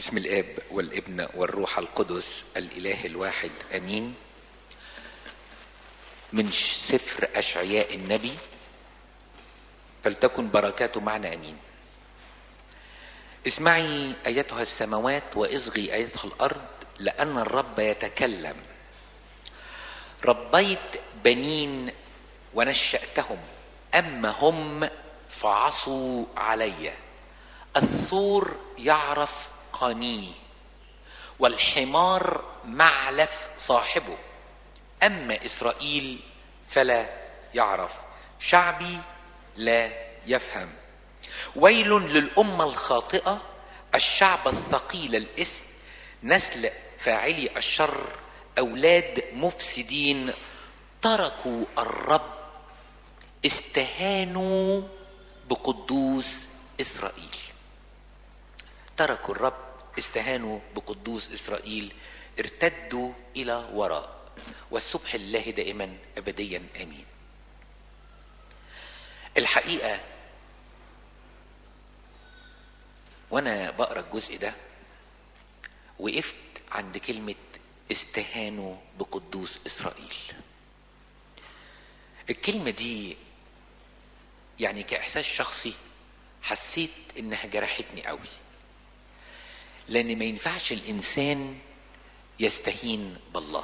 بسم الاب والابن والروح القدس الاله الواحد امين من سفر اشعياء النبي فلتكن بركاته معنا امين اسمعي ايتها السماوات واصغي ايتها الارض لان الرب يتكلم ربيت بنين ونشاتهم اما هم فعصوا علي الثور يعرف قنيه والحمار معلف صاحبه اما اسرائيل فلا يعرف شعبي لا يفهم ويل للامه الخاطئه الشعب الثقيل الاسم نسل فاعلي الشر اولاد مفسدين تركوا الرب استهانوا بقدوس اسرائيل تركوا الرب استهانوا بقدوس اسرائيل ارتدوا الى وراء والسبح لله دائما ابديا امين الحقيقه وانا بقرا الجزء ده وقفت عند كلمه استهانوا بقدوس اسرائيل الكلمه دي يعني كاحساس شخصي حسيت انها جرحتني قوي لان ما ينفعش الانسان يستهين بالله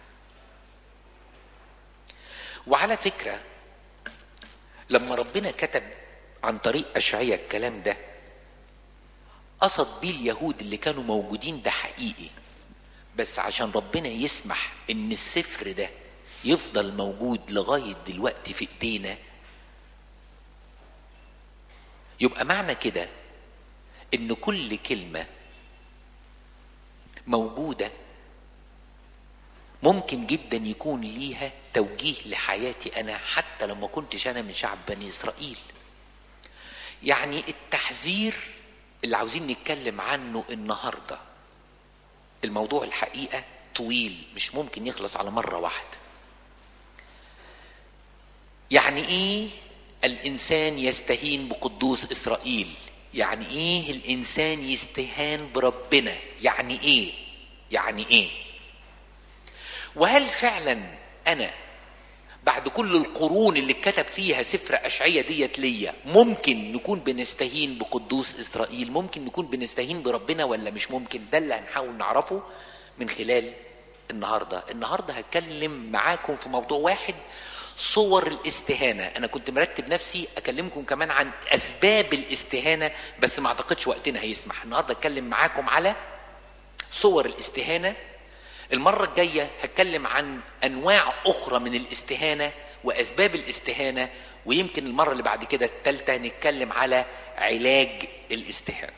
وعلى فكره لما ربنا كتب عن طريق اشعياء الكلام ده قصد بيه اليهود اللي كانوا موجودين ده حقيقي بس عشان ربنا يسمح ان السفر ده يفضل موجود لغايه دلوقتي في ايدينا يبقى معنى كده ان كل كلمه موجوده ممكن جدا يكون ليها توجيه لحياتي انا حتى لو ما كنتش انا من شعب بني اسرائيل يعني التحذير اللي عاوزين نتكلم عنه النهارده الموضوع الحقيقه طويل مش ممكن يخلص على مره واحده يعني ايه الانسان يستهين بقدوس اسرائيل يعني ايه الانسان يستهان بربنا يعني ايه يعني ايه وهل فعلا انا بعد كل القرون اللي اتكتب فيها سفر اشعية ديت ليا ممكن نكون بنستهين بقدوس اسرائيل ممكن نكون بنستهين بربنا ولا مش ممكن ده اللي هنحاول نعرفه من خلال النهارده النهارده هتكلم معاكم في موضوع واحد صور الاستهانه انا كنت مرتب نفسي اكلمكم كمان عن اسباب الاستهانه بس ما اعتقدش وقتنا هيسمح النهارده اتكلم معاكم على صور الاستهانه المره الجايه هتكلم عن انواع اخرى من الاستهانه واسباب الاستهانه ويمكن المره اللي بعد كده الثالثه نتكلم على علاج الاستهانه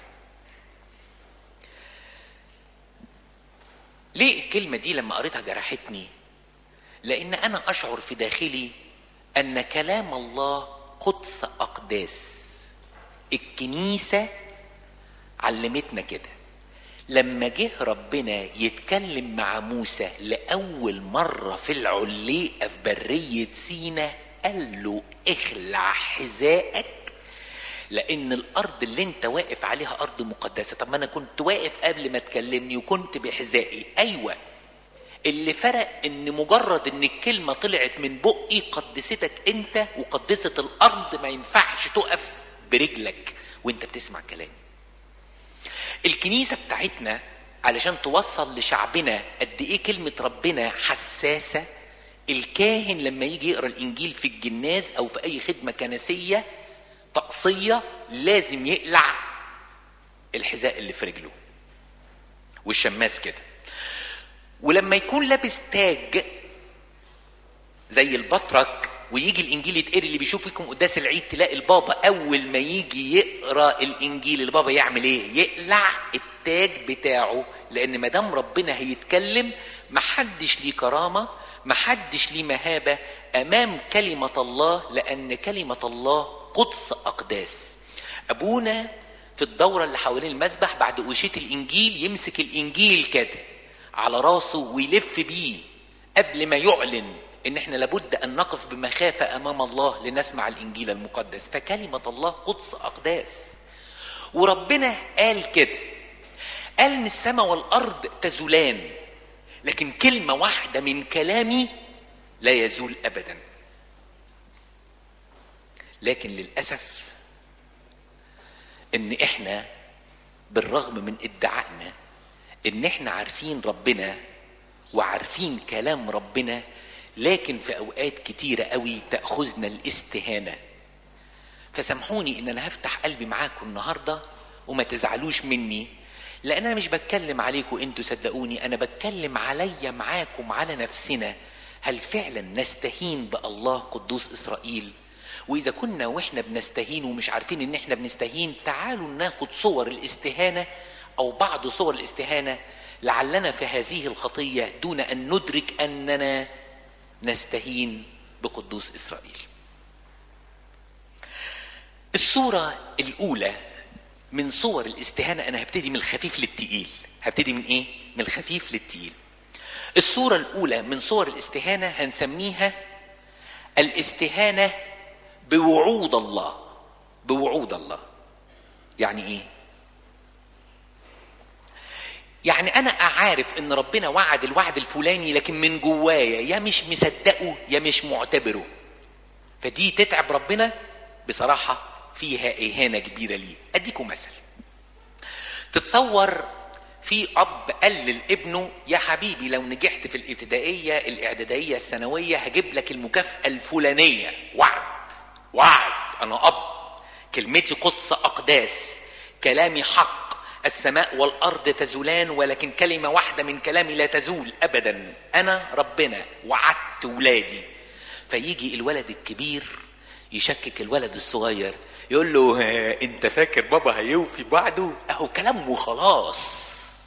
ليه الكلمه دي لما قريتها جرحتني لان انا اشعر في داخلي ان كلام الله قدس اقداس الكنيسه علمتنا كده لما جه ربنا يتكلم مع موسى لاول مره في العليقه في بريه سينا قال له اخلع حذائك لان الارض اللي انت واقف عليها ارض مقدسه طب ما انا كنت واقف قبل ما تكلمني وكنت بحذائي ايوه اللي فرق ان مجرد ان الكلمة طلعت من بقي قدستك انت وقدست الارض ما ينفعش تقف برجلك وانت بتسمع كلامي الكنيسة بتاعتنا علشان توصل لشعبنا قد ايه كلمة ربنا حساسة الكاهن لما يجي يقرا الانجيل في الجناز او في اي خدمة كنسية طقسية لازم يقلع الحذاء اللي في رجله والشماس كده ولما يكون لابس تاج زي البطرك ويجي الانجيل يتقري اللي بيشوف فيكم قداس العيد تلاقي البابا اول ما يجي يقرا الانجيل البابا يعمل ايه يقلع التاج بتاعه لان ما دام ربنا هيتكلم محدش ليه كرامه محدش ليه مهابه امام كلمه الله لان كلمه الله قدس اقداس ابونا في الدوره اللي حوالين المسبح بعد قوشيه الانجيل يمسك الانجيل كده على راسه ويلف بيه قبل ما يعلن ان احنا لابد ان نقف بمخافه امام الله لنسمع الانجيل المقدس فكلمه الله قدس اقداس وربنا قال كده قال ان السماء والارض تزولان لكن كلمه واحده من كلامي لا يزول ابدا لكن للاسف ان احنا بالرغم من ادعائنا ان احنا عارفين ربنا وعارفين كلام ربنا لكن في اوقات كتيره قوي تاخذنا الاستهانه فسامحوني ان انا هفتح قلبي معاكم النهارده وما تزعلوش مني لان انا مش بتكلم عليكم انتوا صدقوني انا بتكلم عليا معاكم على نفسنا هل فعلا نستهين بالله قدوس اسرائيل واذا كنا واحنا بنستهين ومش عارفين ان احنا بنستهين تعالوا ناخد صور الاستهانه او بعض صور الاستهانه لعلنا في هذه الخطيه دون ان ندرك اننا نستهين بقدوس اسرائيل الصوره الاولى من صور الاستهانه انا هبتدي من الخفيف للتقيل هبتدي من ايه من الخفيف للتقيل الصوره الاولى من صور الاستهانه هنسميها الاستهانه بوعود الله بوعود الله يعني ايه يعني انا اعرف ان ربنا وعد الوعد الفلاني لكن من جوايا يا مش مصدقه يا مش معتبره فدي تتعب ربنا بصراحه فيها اهانه كبيره ليه اديكم مثل تتصور في اب قال لابنه يا حبيبي لو نجحت في الابتدائيه الاعداديه الثانويه هجيب لك المكافاه الفلانيه وعد وعد انا اب كلمتي قدس اقداس كلامي حق السماء والارض تزولان ولكن كلمه واحده من كلامي لا تزول ابدا انا ربنا وعدت ولادي فيجي الولد الكبير يشكك الولد الصغير يقول له انت فاكر بابا هيوفي بعده اهو كلام وخلاص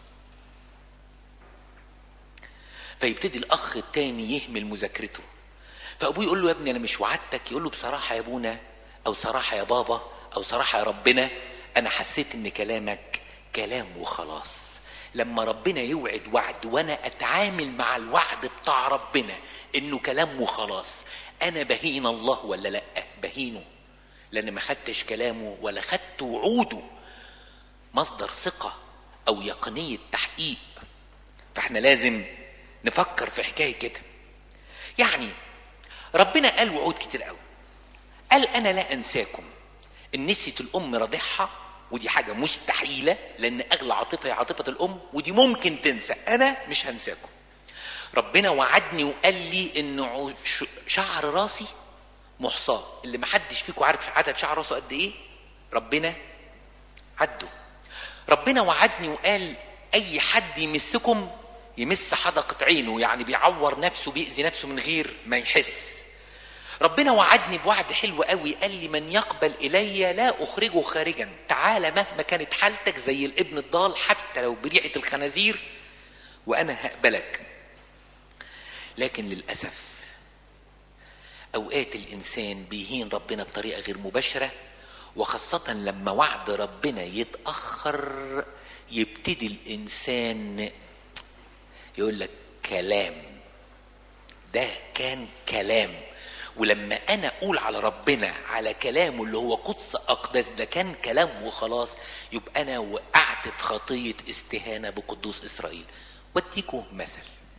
فيبتدي الاخ التاني يهمل مذاكرته فابوه يقول له يا ابني انا مش وعدتك يقول له بصراحه يا ابونا او صراحه يا بابا او صراحه يا ربنا انا حسيت ان كلامك كلام وخلاص لما ربنا يوعد وعد وانا اتعامل مع الوعد بتاع ربنا انه كلام وخلاص انا بهين الله ولا لا بهينه لان ما خدتش كلامه ولا خدت وعوده مصدر ثقه او يقينيه تحقيق فاحنا لازم نفكر في حكايه كده يعني ربنا قال وعود كتير قوي قال انا لا انساكم ان نسيت الام رضيعها ودي حاجه مستحيله لان اغلى عاطفه هي عاطفه الام ودي ممكن تنسى انا مش هنساكم ربنا وعدني وقال لي ان شعر راسي محصاه اللي محدش فيكم عارف عدد شعر راسه قد ايه ربنا عده ربنا وعدني وقال اي حد يمسكم يمس حدقة عينه يعني بيعور نفسه بيأذي نفسه من غير ما يحس ربنا وعدني بوعد حلو قوي قال لي من يقبل إلي لا أخرجه خارجا تعالى مهما كانت حالتك زي الابن الضال حتى لو بريحة الخنازير وأنا هقبلك لكن للأسف أوقات الإنسان بيهين ربنا بطريقة غير مباشرة وخاصة لما وعد ربنا يتأخر يبتدي الإنسان يقول لك كلام ده كان كلام ولما انا اقول على ربنا على كلامه اللي هو قدس اقدس ده كان كلام وخلاص يبقى انا وقعت في خطيه استهانه بقدوس اسرائيل واديكم مثل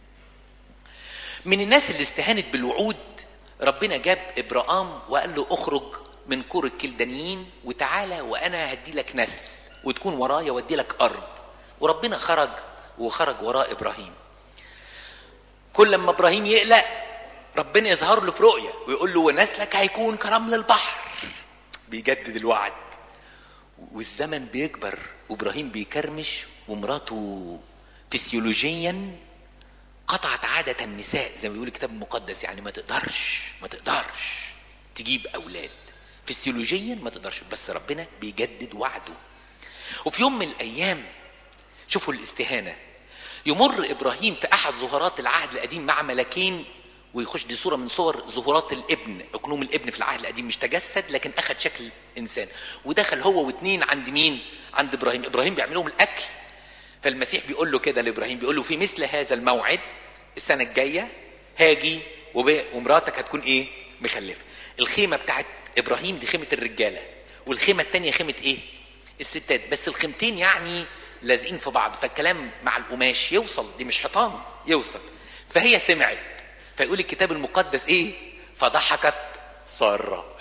من الناس اللي استهانت بالوعود ربنا جاب ابراهام وقال له اخرج من كور الكلدانيين وتعالى وانا هدي لك نسل وتكون ورايا وادي لك ارض وربنا خرج وخرج وراء ابراهيم كل لما ابراهيم يقلق ربنا يظهر له في رؤيه ويقول له ونسلك هيكون كرمل البحر بيجدد الوعد والزمن بيكبر وابراهيم بيكرمش ومراته فسيولوجيا قطعت عادة النساء زي ما بيقول الكتاب المقدس يعني ما تقدرش ما تقدرش تجيب أولاد فسيولوجيا ما تقدرش بس ربنا بيجدد وعده وفي يوم من الأيام شوفوا الاستهانة يمر ابراهيم في احد ظهورات العهد القديم مع ملكين ويخش دي صوره من صور ظهورات الابن اقنوم الابن في العهد القديم مش تجسد لكن اخذ شكل انسان ودخل هو واثنين عند مين عند ابراهيم ابراهيم بيعمل لهم الاكل فالمسيح بيقول له كده لابراهيم بيقول له في مثل هذا الموعد السنه الجايه هاجي ومراتك هتكون ايه مخلفه الخيمه بتاعت ابراهيم دي خيمه الرجاله والخيمه الثانيه خيمه ايه الستات بس الخيمتين يعني لازقين في بعض فالكلام مع القماش يوصل دي مش حيطان يوصل فهي سمعت فيقول الكتاب المقدس ايه فضحكت ساره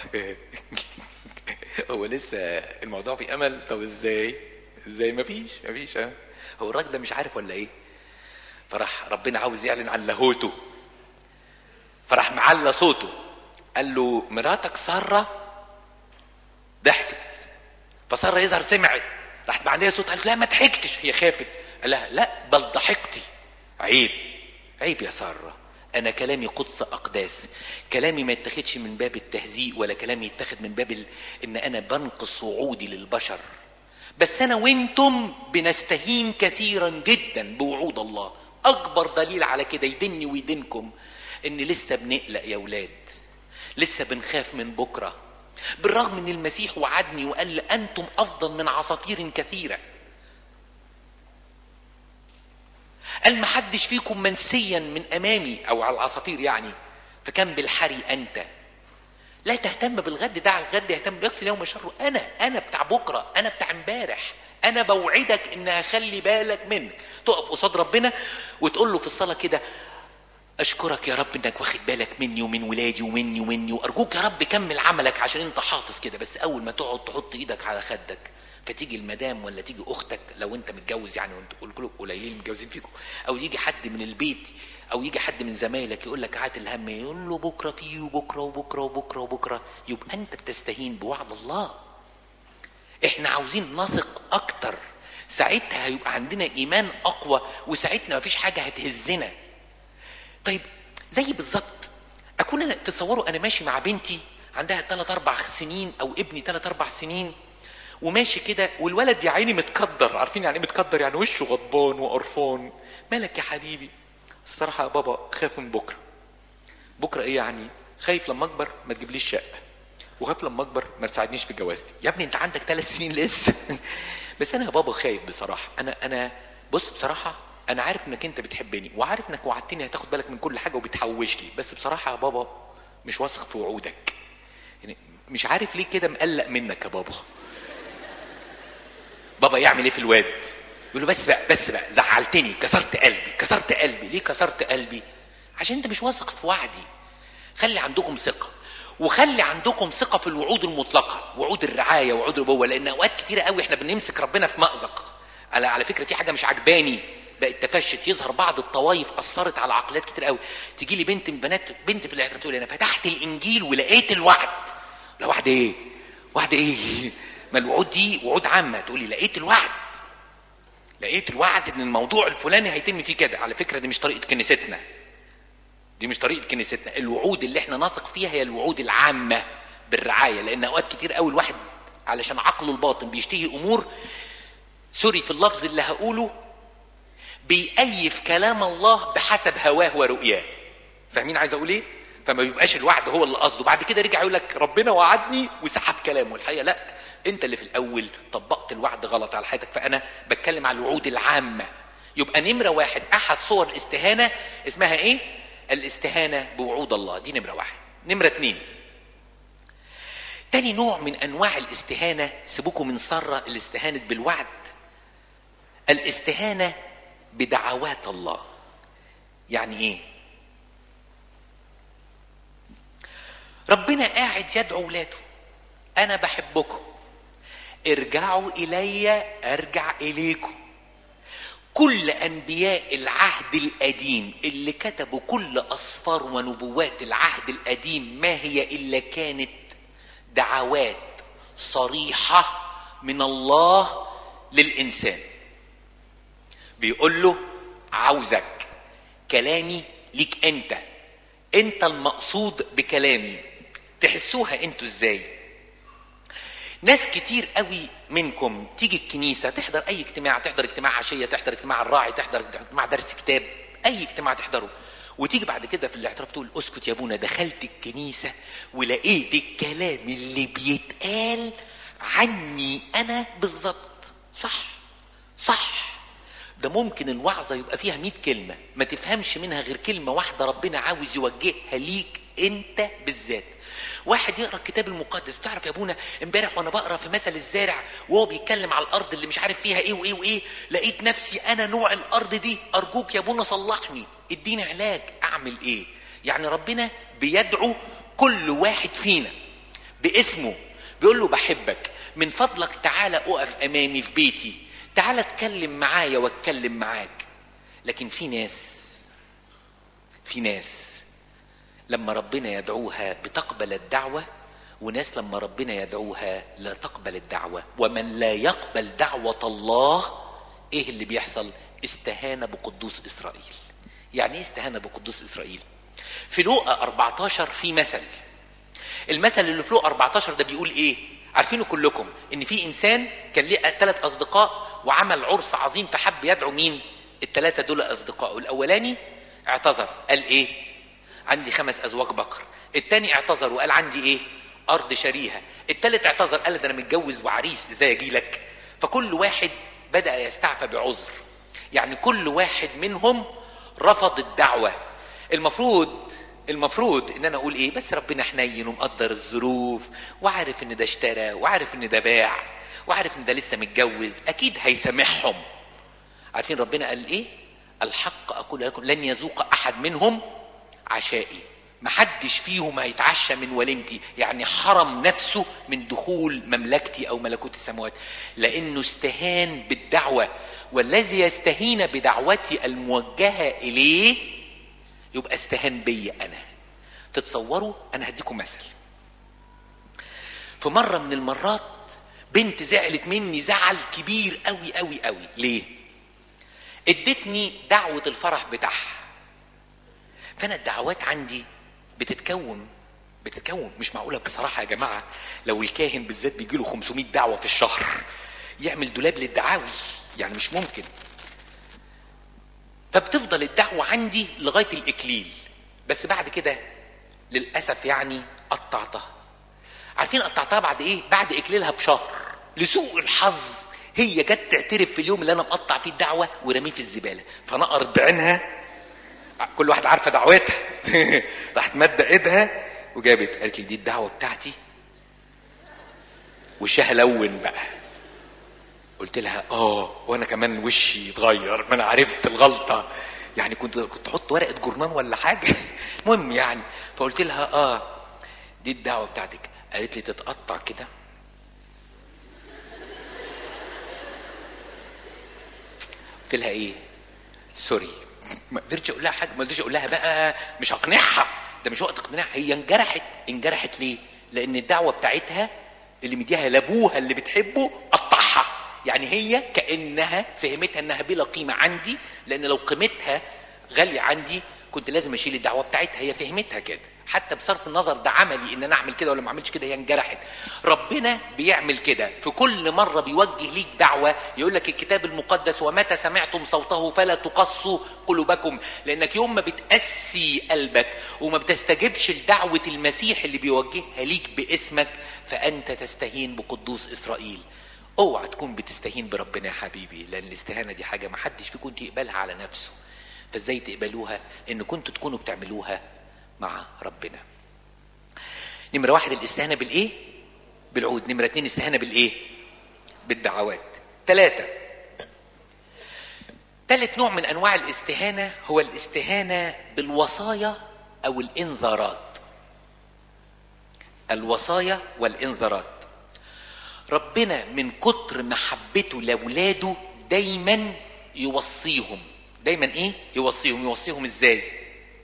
هو لسه الموضوع في امل طب ازاي ازاي مفيش مفيش اه هو الراجل ده مش عارف ولا ايه فراح ربنا عاوز يعلن عن لاهوته فراح معلى صوته قال له مراتك ساره ضحكت فساره يظهر سمعت راحت معليه صوت قالت لا ما ضحكتش هي خافت قال لها لا بل ضحكتي عيب عيب يا ساره انا كلامي قدس اقداس كلامي ما يتخذش من باب التهزيء ولا كلامي يتخذ من باب ال... ان انا بنقص وعودي للبشر بس انا وانتم بنستهين كثيرا جدا بوعود الله اكبر دليل على كده يدني ويدنكم ان لسه بنقلق يا ولاد لسه بنخاف من بكره بالرغم ان المسيح وعدني وقال انتم افضل من عصافير كثيره قال ما حدش فيكم منسيا من امامي او على العصافير يعني فكم بالحري انت لا تهتم بالغد دع الغد يهتم بيكفي اليوم شره انا انا بتاع بكره انا بتاع امبارح انا بوعدك ان هخلي بالك منك تقف قصاد ربنا وتقول له في الصلاه كده اشكرك يا رب انك واخد بالك مني ومن ولادي ومني ومني وارجوك يا رب كمل عملك عشان انت حافظ كده بس اول ما تقعد تحط ايدك على خدك فتيجي المدام ولا تيجي اختك لو انت متجوز يعني وانت كلكم قليلين متجوزين فيكم او يجي حد من البيت او يجي حد من زمايلك يقول لك عات الهم يقول له بكره فيه وبكره وبكره وبكره وبكره يبقى انت بتستهين بوعد الله احنا عاوزين نثق اكتر ساعتها هيبقى عندنا ايمان اقوى وساعتنا مفيش حاجه هتهزنا طيب زي بالظبط اكون انا تصوروا انا ماشي مع بنتي عندها 3 4 سنين او ابني 3 4 سنين وماشي كده والولد يا عيني متكدر عارفين يعني ايه متكدر يعني وشه غضبان وقرفان مالك يا حبيبي الصراحه يا بابا خايف من بكره بكره ايه يعني خايف لما اكبر ما تجيبليش شقه وخايف لما اكبر ما تساعدنيش في جوازتي يا ابني انت عندك ثلاث سنين لسه بس انا يا بابا خايف بصراحه انا انا بص بصراحه انا عارف انك انت بتحبني وعارف انك وعدتني هتاخد بالك من كل حاجه وبتحوش لي بس بصراحه يا بابا مش واثق في وعودك يعني مش عارف ليه كده مقلق منك يا بابا بابا يعمل ايه في الواد يقول له بس بقى بس بقى زعلتني كسرت قلبي كسرت قلبي ليه كسرت قلبي عشان انت مش واثق في وعدي خلي عندكم ثقه وخلي عندكم ثقه في الوعود المطلقه وعود الرعايه وعود الابوه لان اوقات كتيره قوي احنا بنمسك ربنا في مأزق على على فكره في حاجه مش عجباني بقت تفشت يظهر بعض الطوائف اثرت على عقليات كتير قوي تيجي لي بنت من بنات بنت في الاعتراف تقول لي انا فتحت الانجيل ولقيت الوعد لا وعد ايه وعد ايه ما الوعود دي وعود عامه تقول لي لقيت الوعد لقيت الوعد ان الموضوع الفلاني هيتم فيه كده على فكره دي مش طريقه كنيستنا دي مش طريقه كنيستنا الوعود اللي احنا نثق فيها هي الوعود العامه بالرعايه لان اوقات كتير قوي الواحد علشان عقله الباطن بيشتهي امور سوري في اللفظ اللي هقوله بيأيف كلام الله بحسب هواه ورؤياه فاهمين عايز اقول ايه فما بيبقاش الوعد هو اللي قصده بعد كده رجع يقول لك ربنا وعدني وسحب كلامه الحقيقه لا انت اللي في الاول طبقت الوعد غلط على حياتك فانا بتكلم على الوعود العامه يبقى نمره واحد احد صور الاستهانه اسمها ايه الاستهانه بوعود الله دي نمره واحد نمره اتنين تاني نوع من انواع الاستهانه سيبوكم من سره اللي استهانت بالوعد الاستهانه بدعوات الله يعني ايه ربنا قاعد يدعو ولاده انا بحبكم ارجعوا الي ارجع اليكم كل انبياء العهد القديم اللي كتبوا كل اسفار ونبوات العهد القديم ما هي الا كانت دعوات صريحه من الله للانسان بيقول له عاوزك كلامي ليك انت انت المقصود بكلامي تحسوها انتوا ازاي ناس كتير قوي منكم تيجي الكنيسة تحضر أي اجتماع تحضر اجتماع عشية تحضر اجتماع الراعي تحضر اجتماع درس كتاب أي اجتماع تحضره وتيجي بعد كده في الاعتراف تقول اسكت يا ابونا دخلت الكنيسة ولقيت الكلام اللي بيتقال عني أنا بالظبط صح صح ده ممكن الوعظة يبقى فيها مئة كلمة ما تفهمش منها غير كلمة واحدة ربنا عاوز يوجهها ليك انت بالذات واحد يقرا الكتاب المقدس تعرف يا ابونا امبارح وانا بقرا في مثل الزارع وهو بيتكلم على الارض اللي مش عارف فيها ايه وايه وايه لقيت نفسي انا نوع الارض دي ارجوك يا ابونا صلحني اديني علاج اعمل ايه يعني ربنا بيدعو كل واحد فينا باسمه بيقول له بحبك من فضلك تعالى اقف امامي في بيتي تعالى اتكلم معايا واتكلم معاك لكن في ناس في ناس لما ربنا يدعوها بتقبل الدعوه وناس لما ربنا يدعوها لا تقبل الدعوه ومن لا يقبل دعوه الله ايه اللي بيحصل استهان بقدوس اسرائيل يعني ايه استهان بقدوس اسرائيل في لوقا 14 في مثل المثل اللي في لوقا 14 ده بيقول ايه عارفينه كلكم ان في انسان كان ليه ثلاث اصدقاء وعمل عرس عظيم فحب يدعو مين الثلاثه دول اصدقائه الاولاني اعتذر قال ايه عندي خمس ازواج بقر الثاني اعتذر وقال عندي ايه ارض شريهه الثالث اعتذر قال ده انا متجوز وعريس ازاي اجي لك فكل واحد بدا يستعفى بعذر يعني كل واحد منهم رفض الدعوه المفروض المفروض ان انا اقول ايه بس ربنا حنين ومقدر الظروف وعارف ان ده اشترى وعارف ان ده باع وعارف ان ده لسه متجوز اكيد هيسامحهم عارفين ربنا قال ايه الحق اقول لكم لن يذوق احد منهم عشائي محدش فيهم هيتعشى من وليمتي يعني حرم نفسه من دخول مملكتي او ملكوت السماوات لانه استهان بالدعوه والذي يستهين بدعوتي الموجهه اليه يبقى استهان بيا انا تتصوروا انا هديكم مثل في مره من المرات بنت زعلت مني زعل كبير قوي قوي قوي ليه ادتني دعوه الفرح بتاعها فانا الدعوات عندي بتتكون بتتكون مش معقوله بصراحه يا جماعه لو الكاهن بالذات بيجي له 500 دعوه في الشهر يعمل دولاب للدعاوي يعني مش ممكن فبتفضل الدعوة عندي لغاية الإكليل بس بعد كده للأسف يعني قطعتها عارفين قطعتها بعد إيه؟ بعد إكليلها بشهر لسوء الحظ هي جت تعترف في اليوم اللي أنا مقطع فيه الدعوة ورميه في الزبالة فنقرت بعينها كل واحد عارفة دعوتها راحت مادة إيدها وجابت قالت لي دي الدعوة بتاعتي وشها لون بقى قلت لها اه وانا كمان وشي اتغير ما انا عرفت الغلطه يعني كنت كنت احط ورقه جورنان ولا حاجه المهم يعني فقلت لها اه دي الدعوه بتاعتك قالت لي تتقطع كده قلت لها ايه سوري ما قدرتش اقول لها حاجه ما قدرتش اقول لها بقى مش هقنعها ده مش وقت اقناع هي انجرحت انجرحت ليه لان الدعوه بتاعتها اللي مديها لابوها اللي بتحبه قطعها يعني هي كانها فهمتها انها بلا قيمه عندي لان لو قيمتها غاليه عندي كنت لازم اشيل الدعوه بتاعتها هي فهمتها كده حتى بصرف النظر ده عملي ان انا اعمل كده ولا ما اعملش كده هي انجرحت ربنا بيعمل كده في كل مره بيوجه ليك دعوه يقول لك الكتاب المقدس ومتى سمعتم صوته فلا تقصوا قلوبكم لانك يوم ما بتقسي قلبك وما بتستجبش لدعوه المسيح اللي بيوجهها ليك باسمك فانت تستهين بقدوس اسرائيل اوعى تكون بتستهين بربنا يا حبيبي لان الاستهانه دي حاجه ما حدش فيكم يقبلها على نفسه فازاي تقبلوها ان كنتوا تكونوا بتعملوها مع ربنا نمرة واحد الاستهانة بالإيه؟ بالعود نمرة اتنين استهانة بالإيه؟ بالدعوات ثلاثة ثالث نوع من أنواع الاستهانة هو الاستهانة بالوصايا أو الإنذارات الوصايا والإنذارات ربنا من كتر محبته لأولاده دايما يوصيهم دايما ايه يوصيهم يوصيهم ازاي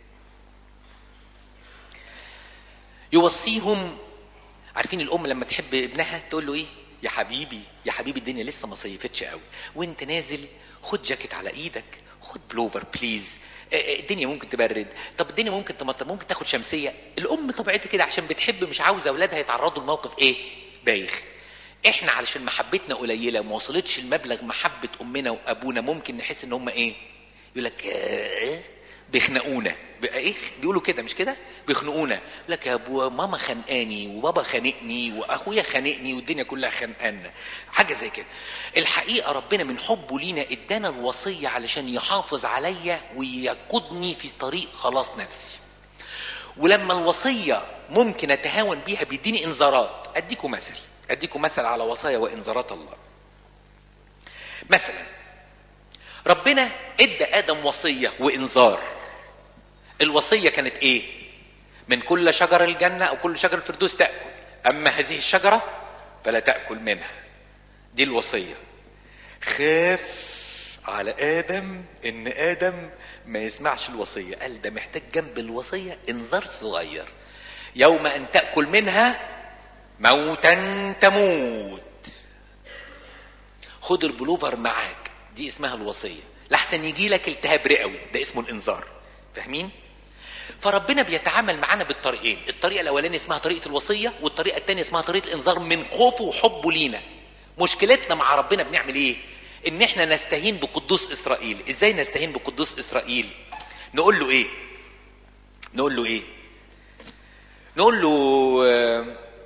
يوصيهم عارفين الام لما تحب ابنها تقول له ايه يا حبيبي يا حبيبي الدنيا لسه ما صيفتش قوي وانت نازل خد جاكيت على ايدك خد بلوفر بليز الدنيا ممكن تبرد طب الدنيا ممكن تمطر ممكن تاخد شمسيه الام طبيعتها كده عشان بتحب مش عاوزه اولادها يتعرضوا لموقف ايه بايخ احنا علشان محبتنا قليله وما وصلتش المبلغ محبه امنا وابونا ممكن نحس ان هم ايه يقول لك آه بيخنقونا ايه بيقولوا كده مش كده بيخنقونا يقول لك يا ابو ماما خانقاني وبابا خانقني واخويا خانقني والدنيا كلها خانقانا حاجه زي كده الحقيقه ربنا من حبه لينا ادانا الوصيه علشان يحافظ عليا ويقودني في طريق خلاص نفسي ولما الوصيه ممكن اتهاون بيها بيديني انذارات اديكم مثل اديكم مثل على وصايا وانذارات الله مثلا ربنا ادى ادم وصيه وانذار الوصيه كانت ايه من كل شجر الجنه او كل شجر الفردوس تاكل اما هذه الشجره فلا تاكل منها دي الوصيه خاف على ادم ان ادم ما يسمعش الوصيه قال ده محتاج جنب الوصيه انذار صغير يوم ان تاكل منها موتا تموت خد البلوفر معاك دي اسمها الوصيه لحسن يجي لك التهاب رئوي ده اسمه الانذار فاهمين فربنا بيتعامل معانا بالطريقين الطريقه الاولانيه اسمها طريقه الوصيه والطريقه الثانيه اسمها طريقه الانذار من خوفه وحبه لينا مشكلتنا مع ربنا بنعمل ايه ان احنا نستهين بقدوس اسرائيل ازاي نستهين بقدوس اسرائيل نقول له ايه نقول له ايه نقول له آه،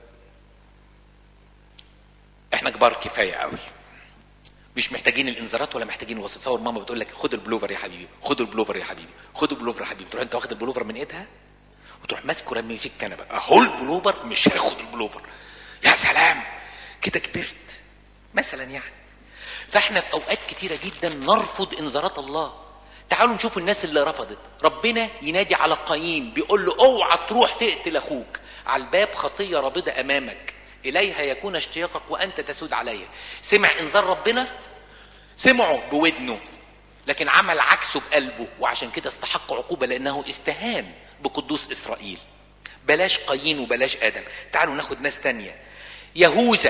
احنا كبار كفايه قوي مش محتاجين الانذارات ولا محتاجين الوصيه تصور ماما بتقول لك خد البلوفر يا حبيبي خد البلوفر يا حبيبي خد البلوفر يا حبيبي تروح انت واخد البلوفر من ايدها وتروح ماسكه رمي في الكنبه اهو البلوفر مش هاخد البلوفر يا سلام كده كبرت مثلا يعني فاحنا في اوقات كتيره جدا نرفض انذارات الله تعالوا نشوف الناس اللي رفضت ربنا ينادي على قايين بيقول له اوعى تروح تقتل اخوك على الباب خطيه رابضه امامك اليها يكون اشتياقك وانت تسود عليها سمع انذار ربنا سمعه بودنه لكن عمل عكسه بقلبه وعشان كده استحق عقوبه لانه استهان بقدوس اسرائيل بلاش قايين وبلاش ادم تعالوا ناخد ناس تانية يهوذا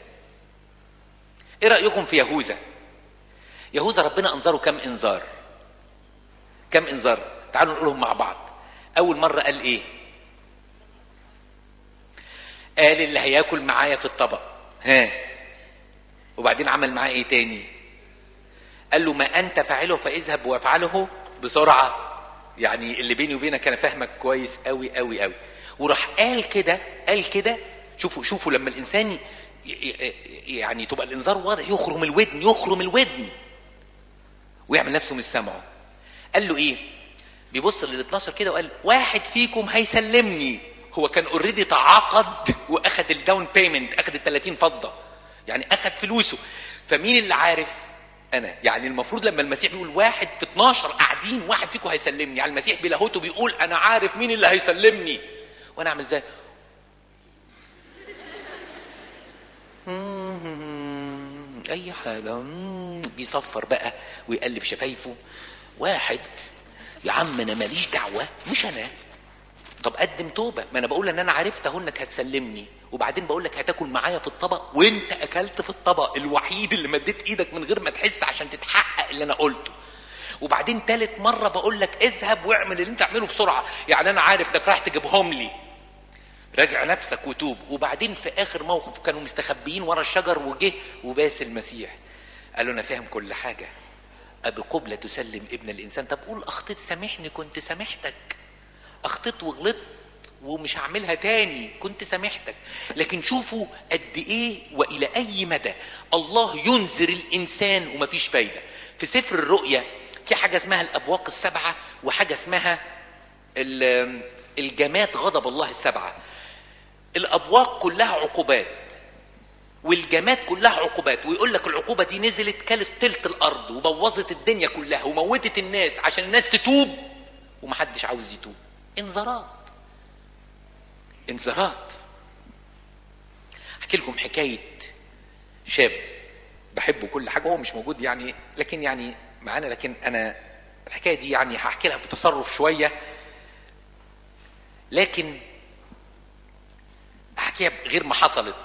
ايه رايكم في يهوذا يهوذا ربنا انذره كم انذار كم انذار تعالوا نقولهم مع بعض اول مره قال ايه قال اللي هياكل معايا في الطبق ها وبعدين عمل معاه ايه تاني قال له ما انت فاعله فاذهب وافعله بسرعه يعني اللي بيني وبينك انا فاهمك كويس قوي قوي قوي وراح قال كده قال كده شوفوا شوفوا لما الانسان ي- ي- يعني تبقى الانذار واضح يخرم الودن يخرم الودن ويعمل نفسه مش سامعه قال له ايه بيبص لل 12 كده وقال واحد فيكم هيسلمني هو كان اوريدي تعاقد واخد الداون بيمنت اخد ال 30 فضه يعني اخد فلوسه فمين اللي عارف انا يعني المفروض لما المسيح بيقول واحد في 12 قاعدين واحد فيكم هيسلمني يعني المسيح بلاهوته بيقول انا عارف مين اللي هيسلمني وانا اعمل زي اي حاجه مم، بيصفر بقى ويقلب شفايفه واحد يا عم انا ماليش دعوه مش انا طب قدم توبه ما انا بقول ان انا عرفت اهو انك هتسلمني وبعدين بقول لك هتاكل معايا في الطبق وانت اكلت في الطبق الوحيد اللي مديت ايدك من غير ما تحس عشان تتحقق اللي انا قلته وبعدين تالت مره بقول لك اذهب واعمل اللي انت تعمله بسرعه يعني انا عارف انك رايح تجيبهم لي راجع نفسك وتوب وبعدين في اخر موقف كانوا مستخبيين ورا الشجر وجه وباس المسيح قال له انا فاهم كل حاجه ابي قبلة تسلم ابن الانسان طب قول اخطيت سامحني كنت سامحتك اخطيت وغلطت ومش هعملها تاني كنت سامحتك لكن شوفوا قد ايه والى اي مدى الله ينذر الانسان ومفيش فايده في سفر الرؤيا في حاجه اسمها الابواق السبعه وحاجه اسمها ال- الجماد غضب الله السبعه الابواق كلها عقوبات والجماد كلها عقوبات ويقول لك العقوبه دي نزلت كلت تلت الارض وبوظت الدنيا كلها وموتت الناس عشان الناس تتوب ومحدش عاوز يتوب انذارات انذارات احكي لكم حكايه شاب بحبه كل حاجه هو مش موجود يعني لكن يعني معانا لكن انا الحكايه دي يعني هحكي لها بتصرف شويه لكن احكيها غير ما حصلت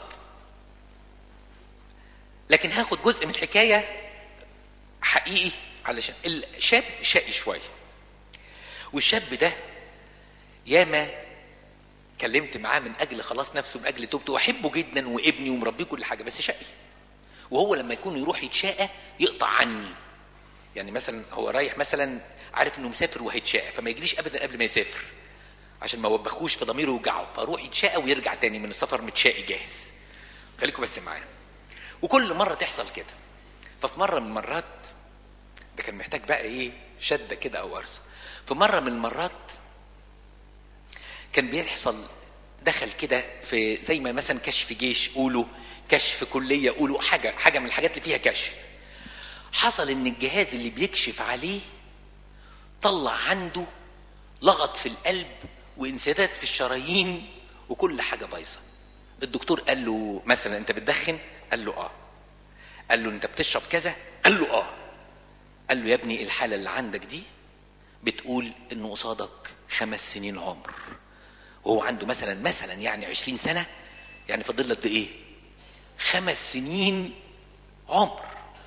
لكن هاخد جزء من الحكايه حقيقي علشان الشاب شقي شويه والشاب ده ياما كلمت معاه من اجل خلاص نفسه من اجل توبته واحبه جدا وابني ومربيه كل حاجه بس شقي وهو لما يكون يروح يتشاقى يقطع عني يعني مثلا هو رايح مثلا عارف انه مسافر وهيتشاقى فما يجريش ابدا قبل ما يسافر عشان ما وبخوش في ضميره يوجعه فاروح يتشاقى ويرجع تاني من السفر متشاقي جاهز خليكم بس معايا وكل مره تحصل كده ففي مره من المرات ده كان محتاج بقى ايه شده كده او قرصه في مره من المرات كان بيحصل دخل كده في زي ما مثلا كشف جيش قولوا كشف كليه قولوا حاجه حاجه من الحاجات اللي فيها كشف حصل ان الجهاز اللي بيكشف عليه طلع عنده لغط في القلب وانسداد في الشرايين وكل حاجه بايظه الدكتور قال له مثلا انت بتدخن قال له اه قال له انت بتشرب كذا قال له اه قال له يا ابني الحاله اللي عندك دي بتقول انه قصادك خمس سنين عمر وهو عنده مثلا مثلا يعني عشرين سنه يعني فاضل لك ايه خمس سنين عمر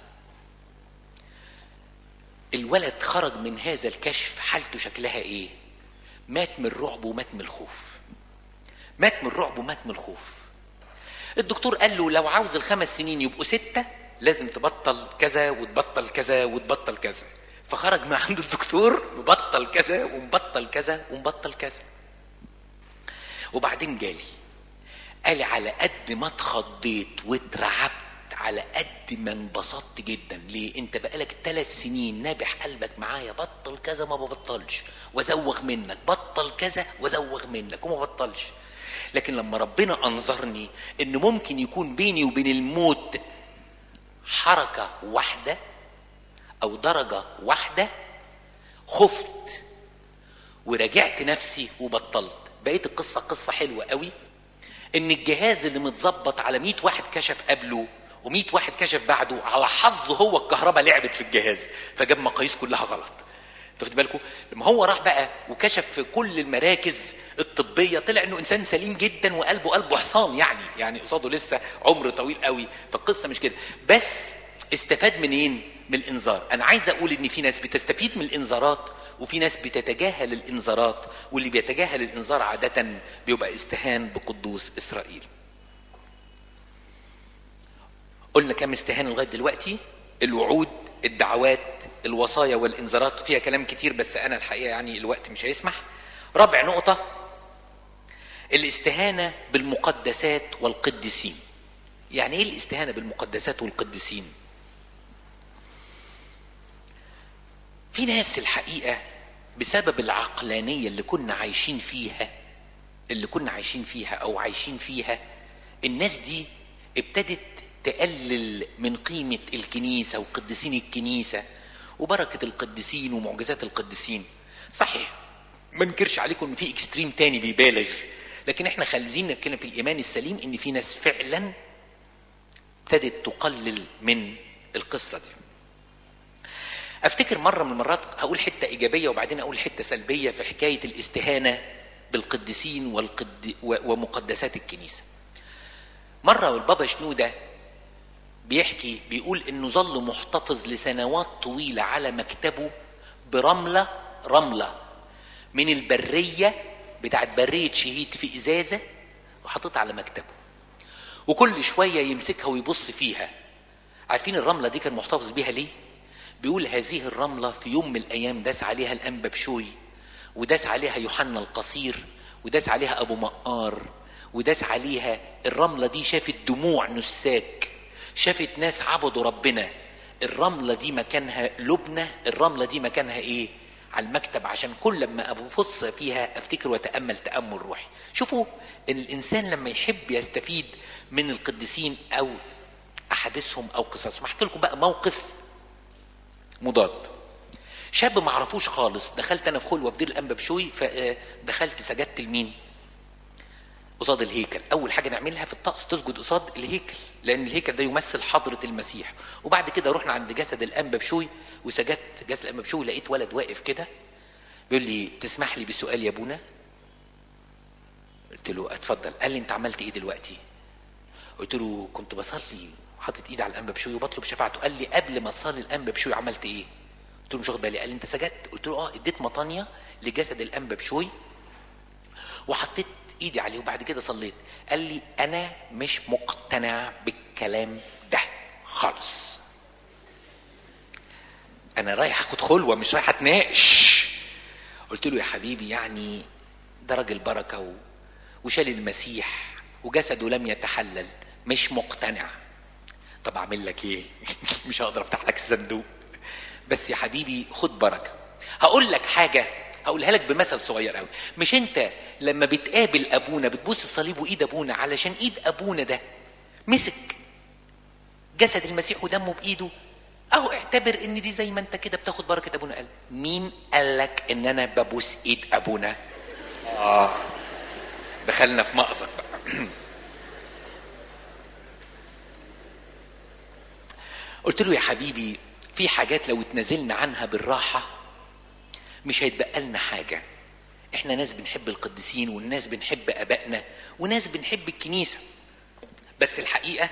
الولد خرج من هذا الكشف حالته شكلها ايه مات من الرعب ومات من الخوف مات من الرعب ومات من الخوف الدكتور قال له لو عاوز الخمس سنين يبقوا ستة لازم تبطل كذا وتبطل كذا وتبطل كذا فخرج من عند الدكتور مبطل كذا ومبطل كذا ومبطل كذا وبعدين جالي قال لي على قد ما اتخضيت واترعبت على قد ما انبسطت جدا ليه انت بقالك ثلاث سنين نابح قلبك معايا بطل كذا ما ببطلش وازوغ منك بطل كذا وازوغ منك وما بطلش لكن لما ربنا انظرني ان ممكن يكون بيني وبين الموت حركه واحده او درجه واحده خفت وراجعت نفسي وبطلت بقيت القصه قصه حلوه قوي ان الجهاز اللي متظبط على 100 واحد كشف قبله و100 واحد كشف بعده على حظه هو الكهرباء لعبت في الجهاز فجاب مقاييس كلها غلط انتوا واخد بالكم لما هو راح بقى وكشف في كل المراكز الطبيه طلع انه انسان سليم جدا وقلبه قلبه حصان يعني يعني قصاده لسه عمر طويل قوي فالقصه مش كده بس استفاد منين من الانذار انا عايز اقول ان في ناس بتستفيد من الانذارات وفي ناس بتتجاهل الانذارات واللي بيتجاهل الانذار عاده بيبقى استهان بقدوس اسرائيل قلنا كم استهانه لغايه دلوقتي الوعود الدعوات الوصايا والانذارات فيها كلام كتير بس انا الحقيقه يعني الوقت مش هيسمح رابع نقطه الاستهانه بالمقدسات والقديسين يعني ايه الاستهانه بالمقدسات والقديسين في ناس الحقيقه بسبب العقلانيه اللي كنا عايشين فيها اللي كنا عايشين فيها او عايشين فيها الناس دي ابتدت تقلل من قيمة الكنيسة وقديسين الكنيسة وبركة القديسين ومعجزات القديسين صحيح ما نكرش عليكم ان في اكستريم تاني بيبالغ لكن احنا خالدين نتكلم في الايمان السليم ان في ناس فعلا ابتدت تقلل من القصة دي افتكر مرة من المرات هقول حتة ايجابية وبعدين اقول حتة سلبية في حكاية الاستهانة بالقديسين والقد... ومقدسات الكنيسة مرة البابا شنودة بيحكي بيقول انه ظل محتفظ لسنوات طويلة على مكتبه برملة رملة من البرية بتاعت برية شهيد في ازازة وحاططها على مكتبه وكل شوية يمسكها ويبص فيها عارفين الرملة دي كان محتفظ بيها ليه؟ بيقول هذه الرملة في يوم من الأيام داس عليها الأنبا بشوي وداس عليها يوحنا القصير وداس عليها أبو مقار وداس عليها الرملة دي شافت دموع نساك شافت ناس عبدوا ربنا الرملة دي مكانها لبنة الرملة دي مكانها ايه على المكتب عشان كل لما ابص فيها افتكر واتامل تامل روحي شوفوا ان الانسان لما يحب يستفيد من القديسين او احاديثهم او قصصهم احكي لكم بقى موقف مضاد شاب ما اعرفوش خالص دخلت انا في خلوه بدير الانبا بشوي فدخلت سجدت لمين قصاد الهيكل اول حاجه نعملها في الطقس تسجد قصاد الهيكل لان الهيكل ده يمثل حضره المسيح وبعد كده رحنا عند جسد الانبا بشوي وسجدت جسد الانبا بشوي لقيت ولد واقف كده بيقول لي تسمح لي بسؤال يا ابونا قلت له اتفضل قال لي انت عملت ايه دلوقتي قلت له كنت بصلي حاطط ايدي على الانبا بشوي وبطلب شفاعته قال لي قبل ما تصلي الانبا بشوي عملت ايه قلت له مش واخد بالي قال لي انت سجدت قلت له اه اديت مطانيه لجسد الانبا بشوي وحطيت ايدي عليه وبعد كده صليت قال لي انا مش مقتنع بالكلام ده خالص انا رايح اخد خلوه مش رايح اتناقش قلت له يا حبيبي يعني ده راجل بركه و... وشال المسيح وجسده لم يتحلل مش مقتنع طب اعمل لك ايه مش هقدر افتح لك الصندوق بس يا حبيبي خد بركه هقول لك حاجه هقولها لك بمثل صغير قوي مش انت لما بتقابل ابونا بتبوس الصليب وايد ابونا علشان ايد ابونا ده مسك جسد المسيح ودمه بايده اهو اعتبر ان دي زي ما انت كده بتاخد بركه ابونا قال مين قال لك ان انا ببوس ايد ابونا اه دخلنا في مأزق بقى قلت له يا حبيبي في حاجات لو اتنازلنا عنها بالراحه مش هيتبقى لنا حاجه احنا ناس بنحب القديسين والناس بنحب ابائنا وناس بنحب الكنيسه بس الحقيقه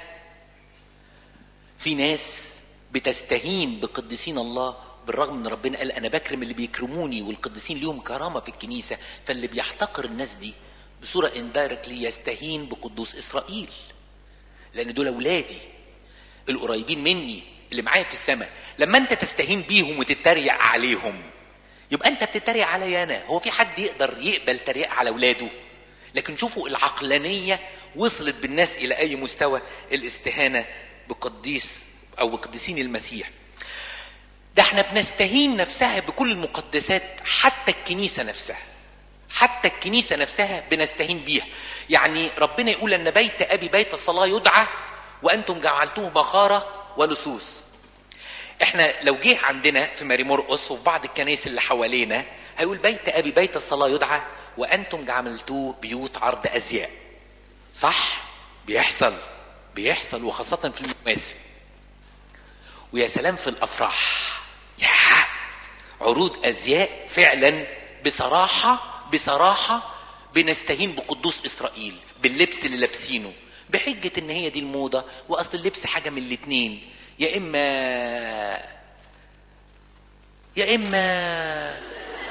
في ناس بتستهين بقديسين الله بالرغم ان ربنا قال انا بكرم اللي بيكرموني والقديسين ليهم كرامه في الكنيسه فاللي بيحتقر الناس دي بصوره اندايركتلي يستهين بقدوس اسرائيل لان دول اولادي القريبين مني اللي معايا في السماء لما انت تستهين بيهم وتتريق عليهم يبقى انت بتتريق عليا انا هو في حد يقدر يقبل تريق على اولاده لكن شوفوا العقلانيه وصلت بالناس الى اي مستوى الاستهانه بقديس او بقديسين المسيح ده احنا بنستهين نفسها بكل المقدسات حتى الكنيسه نفسها حتى الكنيسه نفسها بنستهين بيها يعني ربنا يقول ان بيت ابي بيت الصلاه يدعى وانتم جعلتوه مخاره ولصوص احنا لو جه عندنا في ماري مرقس وفي بعض الكنائس اللي حوالينا هيقول بيت ابي بيت الصلاه يدعى وانتم جعلتوه بيوت عرض ازياء صح بيحصل بيحصل وخاصه في المواسم ويا سلام في الافراح يا عروض ازياء فعلا بصراحه بصراحه بنستهين بقدوس اسرائيل باللبس اللي لابسينه بحجه ان هي دي الموضه واصل اللبس حاجه من الاتنين يا اما يا اما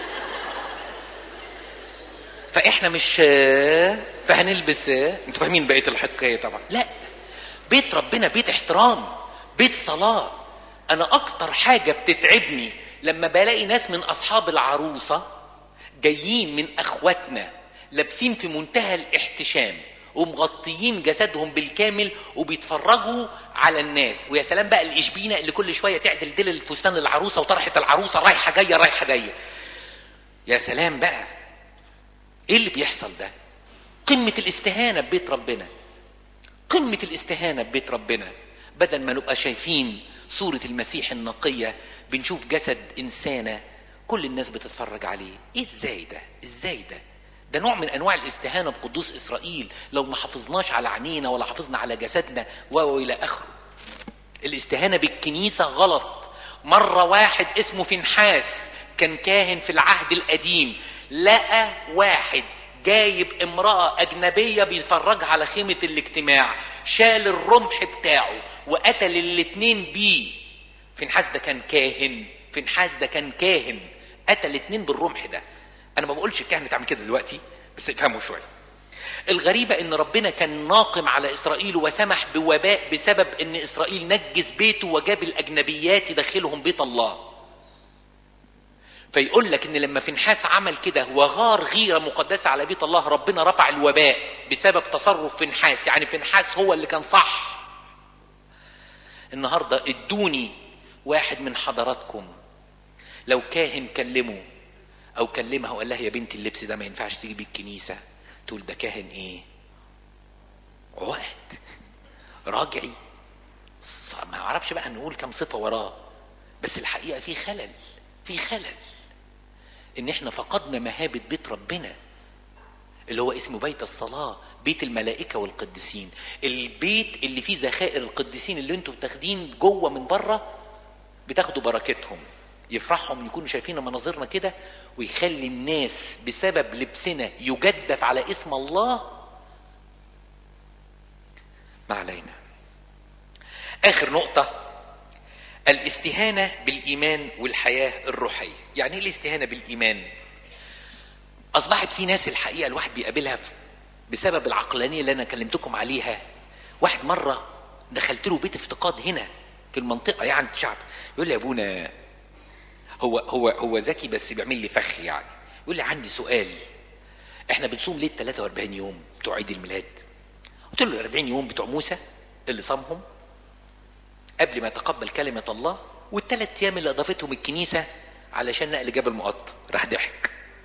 فاحنا مش فهنلبس انتوا فاهمين بقيه الحكايه طبعا لا بيت ربنا بيت احترام بيت صلاه انا اكتر حاجه بتتعبني لما بلاقي ناس من اصحاب العروسه جايين من اخواتنا لابسين في منتهى الاحتشام ومغطيين جسدهم بالكامل وبيتفرجوا على الناس ويا سلام بقى الاشبينه اللي كل شويه تعدل ديل الفستان للعروسه وطرحه العروسه رايحه جايه رايحه جايه يا سلام بقى ايه اللي بيحصل ده قمه الاستهانه ببيت ربنا قمه الاستهانه ببيت ربنا بدل ما نبقى شايفين صوره المسيح النقيه بنشوف جسد انسانه كل الناس بتتفرج عليه ايه ازاي ده ازاي ده ده نوع من انواع الاستهانه بقدوس اسرائيل لو ما حافظناش على عينينا ولا حافظنا على جسدنا والى اخره الاستهانه بالكنيسه غلط مره واحد اسمه فنحاس كان كاهن في العهد القديم لقى واحد جايب امرأة أجنبية بيتفرجها على خيمة الاجتماع شال الرمح بتاعه وقتل الاتنين بيه فنحاس ده كان كاهن فنحاس ده كان كاهن قتل اتنين بالرمح ده انا ما بقولش الكهنه تعمل كده دلوقتي بس افهموا شويه الغريبه ان ربنا كان ناقم على اسرائيل وسمح بوباء بسبب ان اسرائيل نجس بيته وجاب الاجنبيات يدخلهم بيت الله فيقول لك ان لما فنحاس عمل كده وغار غيره مقدسه على بيت الله ربنا رفع الوباء بسبب تصرف فنحاس يعني فنحاس هو اللي كان صح النهارده ادوني واحد من حضراتكم لو كاهن كلمه او كلمها وقال لها يا بنتي اللبس ده ما ينفعش تيجي بيه الكنيسه تقول ده كاهن ايه عقد راجعي ما اعرفش بقى نقول كم صفه وراه بس الحقيقه في خلل في خلل ان احنا فقدنا مهابه بيت ربنا اللي هو اسمه بيت الصلاة بيت الملائكة والقديسين البيت اللي فيه ذخائر القديسين اللي انتوا بتاخدين جوه من بره بتاخدوا بركتهم يفرحهم يكونوا شايفين مناظرنا كده ويخلي الناس بسبب لبسنا يجدف على اسم الله ما علينا اخر نقطة الاستهانة بالإيمان والحياة الروحية يعني ايه الاستهانة بالإيمان أصبحت في ناس الحقيقة الواحد بيقابلها بسبب العقلانية اللي أنا كلمتكم عليها واحد مرة دخلت له بيت افتقاد هنا في المنطقة يعني شعب يقول لي يا أبونا هو هو هو ذكي بس بيعمل لي فخ يعني يقول لي عندي سؤال احنا بنصوم ليه 43 يوم بتوع عيد الميلاد قلت له ال 40 يوم بتوع موسى اللي صامهم قبل ما يتقبل كلمة الله والثلاث أيام اللي أضافتهم الكنيسة علشان نقل جبل مقط راح ضحك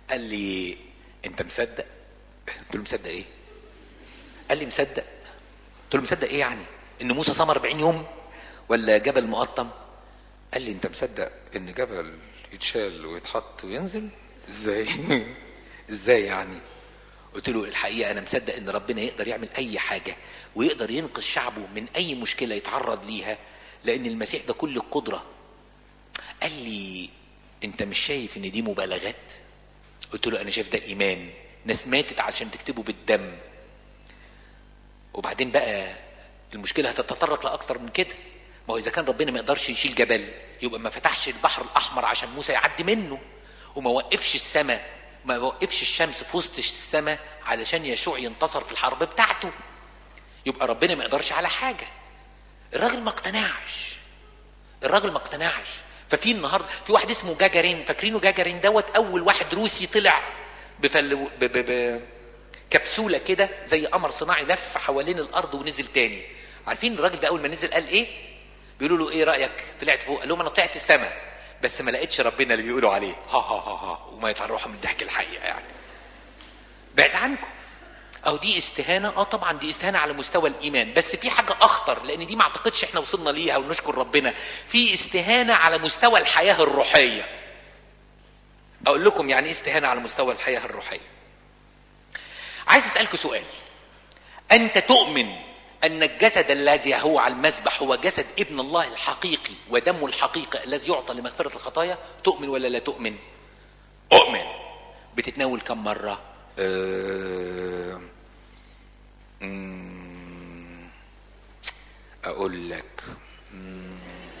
قال لي انت مصدق قلت له مصدق ايه قال لي مصدق قلت له مصدق ايه يعني ان موسى صام 40 يوم ولا جبل مقطم قال لي انت مصدق ان جبل يتشال ويتحط وينزل ازاي ازاي يعني قلت له الحقيقه انا مصدق ان ربنا يقدر يعمل اي حاجه ويقدر ينقذ شعبه من اي مشكله يتعرض ليها لان المسيح ده كل القدره قال لي انت مش شايف ان دي مبالغات قلت له انا شايف ده ايمان ناس ماتت عشان تكتبه بالدم وبعدين بقى المشكله هتتطرق لاكتر من كده ما هو اذا كان ربنا ما يقدرش يشيل جبل يبقى ما فتحش البحر الاحمر عشان موسى يعدي منه وما وقفش السماء ما وقفش الشمس في وسط السماء علشان يشوع ينتصر في الحرب بتاعته يبقى ربنا ما يقدرش على حاجه الراجل ما اقتنعش الراجل ما اقتنعش ففي النهارده في واحد اسمه جاجارين فاكرينه جاجارين دوت اول واحد روسي طلع بفل ب... ب... ب... كبسوله كده زي قمر صناعي لف حوالين الارض ونزل تاني عارفين الراجل ده اول ما نزل قال ايه بيقولوا له ايه رايك طلعت فوق قال لهم انا طلعت السماء بس ما لقيتش ربنا اللي بيقولوا عليه ها ها ها ها وما يتفرحوا من الضحك الحقيقه يعني بعد عنكم او دي استهانه اه طبعا دي استهانه على مستوى الايمان بس في حاجه اخطر لان دي ما اعتقدش احنا وصلنا ليها ونشكر ربنا في استهانه على مستوى الحياه الروحيه اقول لكم يعني ايه استهانه على مستوى الحياه الروحيه عايز اسالكم سؤال انت تؤمن ان الجسد الذي هو على المذبح هو جسد ابن الله الحقيقي ودمه الحقيقي الذي يعطى لمغفره الخطايا تؤمن ولا لا تؤمن اؤمن بتتناول كم مره أه... مم... اقول لك مم...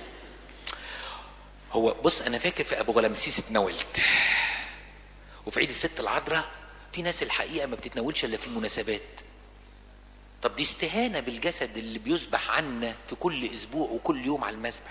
هو بص انا فاكر في ابو غلمسيس اتناولت وفي عيد الست العذراء في ناس الحقيقه ما بتتناولش الا في المناسبات طب دي استهانه بالجسد اللي بيذبح عنا في كل اسبوع وكل يوم على المذبح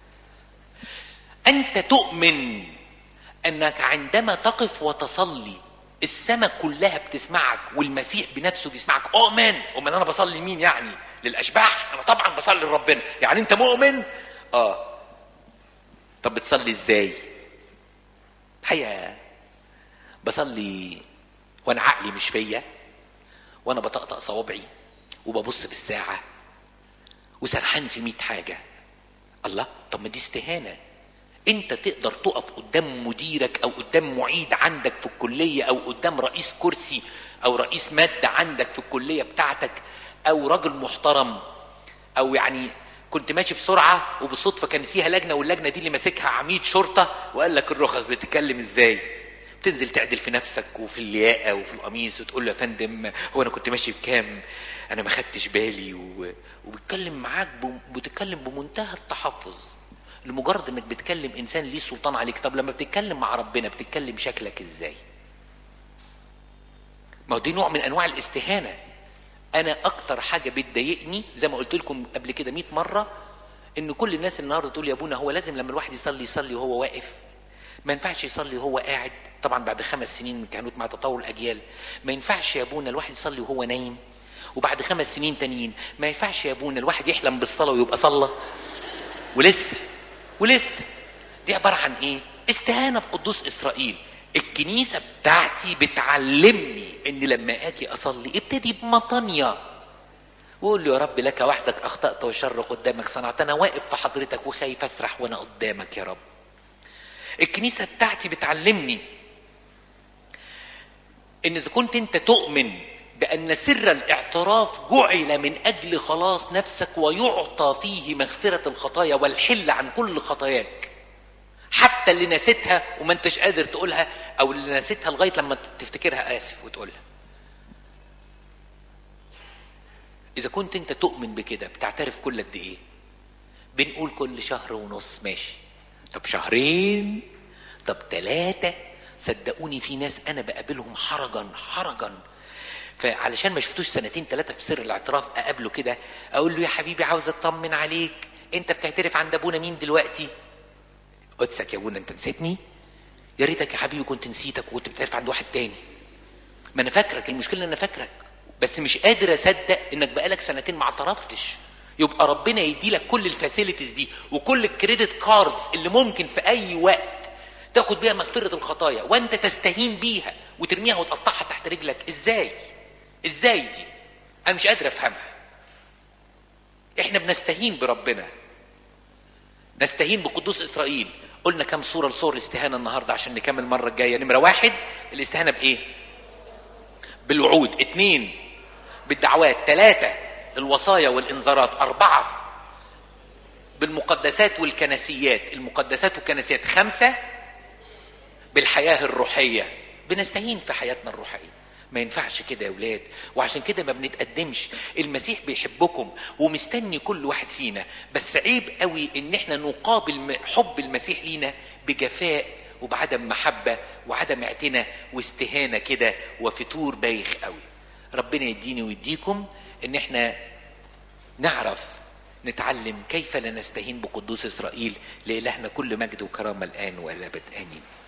انت تؤمن انك عندما تقف وتصلي السماء كلها بتسمعك والمسيح بنفسه بيسمعك اؤمن امال انا بصلي لمين يعني للاشباح انا طبعا بصلي لربنا يعني انت مؤمن اه طب بتصلي ازاي الحقيقه بصلي وانا عقلي مش فيا وانا بطقطق صوابعي وببص في الساعه وسرحان في مئة حاجه الله طب ما دي استهانه انت تقدر تقف قدام مديرك او قدام معيد عندك في الكليه او قدام رئيس كرسي او رئيس ماده عندك في الكليه بتاعتك او راجل محترم او يعني كنت ماشي بسرعه وبالصدفه كانت فيها لجنه واللجنه دي اللي ماسكها عميد شرطه وقال لك الرخص بتتكلم ازاي تنزل تعدل في نفسك وفي اللياقه وفي القميص وتقول له يا فندم هو انا كنت ماشي بكام انا ما خدتش بالي و... وبيتكلم معاك ب... بتتكلم بمنتهى التحفظ لمجرد انك بتكلم انسان ليه سلطان عليك طب لما بتتكلم مع ربنا بتتكلم شكلك ازاي ما هو دي نوع من انواع الاستهانه انا اكتر حاجه بتضايقني زي ما قلت لكم قبل كده 100 مره ان كل الناس النهارده تقول يا ابونا هو لازم لما الواحد يصلي يصلي وهو واقف ما ينفعش يصلي وهو قاعد طبعا بعد خمس سنين من كهنوت مع تطور الاجيال ما ينفعش يا ابونا الواحد يصلي وهو نايم وبعد خمس سنين تانيين ما ينفعش يا ابونا الواحد يحلم بالصلاه ويبقى صلى ولسه ولسه دي عباره عن ايه استهانه بقدوس اسرائيل الكنيسه بتاعتي بتعلمني ان لما اجي اصلي ابتدي بمطانيه وقول له يا رب لك وحدك اخطات والشر قدامك صنعت انا واقف في حضرتك وخايف اسرح وانا قدامك يا رب الكنيسه بتاعتي بتعلمني ان اذا كنت انت تؤمن بان سر الاعتراف جعل من اجل خلاص نفسك ويعطى فيه مغفره الخطايا والحل عن كل خطاياك حتى اللي نسيتها وما انتش قادر تقولها او اللي نسيتها لغايه لما تفتكرها اسف وتقولها اذا كنت انت تؤمن بكده بتعترف كل قد ايه بنقول كل شهر ونص ماشي طب شهرين طب ثلاثة صدقوني في ناس أنا بقابلهم حرجا حرجا فعلشان ما شفتوش سنتين ثلاثة في سر الاعتراف أقابله كده أقول له يا حبيبي عاوز أطمن عليك أنت بتعترف عند أبونا مين دلوقتي؟ قدسك يا أبونا أنت نسيتني؟ يا ريتك يا حبيبي كنت نسيتك وكنت بتعرف عند واحد تاني ما أنا فاكرك المشكلة إن أنا فاكرك بس مش قادر أصدق إنك بقالك سنتين ما اعترفتش يبقى ربنا يدي لك كل الفاسيلتيز دي وكل الكريدت كاردز اللي ممكن في اي وقت تاخد بيها مغفره الخطايا وانت تستهين بيها وترميها وتقطعها تحت رجلك ازاي ازاي دي انا مش قادر افهمها احنا بنستهين بربنا نستهين بقدوس اسرائيل قلنا كم صوره لصور الاستهانه النهارده عشان نكمل المره الجايه نمره واحد الاستهانه بايه بالوعود اتنين بالدعوات ثلاثه الوصايا والانذارات اربعه بالمقدسات والكنسيات المقدسات والكنسيات خمسه بالحياه الروحيه بنستهين في حياتنا الروحيه ما ينفعش كده يا ولاد وعشان كده ما بنتقدمش المسيح بيحبكم ومستني كل واحد فينا بس عيب قوي ان احنا نقابل حب المسيح لينا بجفاء وبعدم محبه وعدم اعتناء واستهانه كده وفتور بايخ قوي ربنا يديني ويديكم ان احنا نعرف نتعلم كيف لا نستهين بقدوس اسرائيل لالهنا كل مجد وكرامه الان والابد امين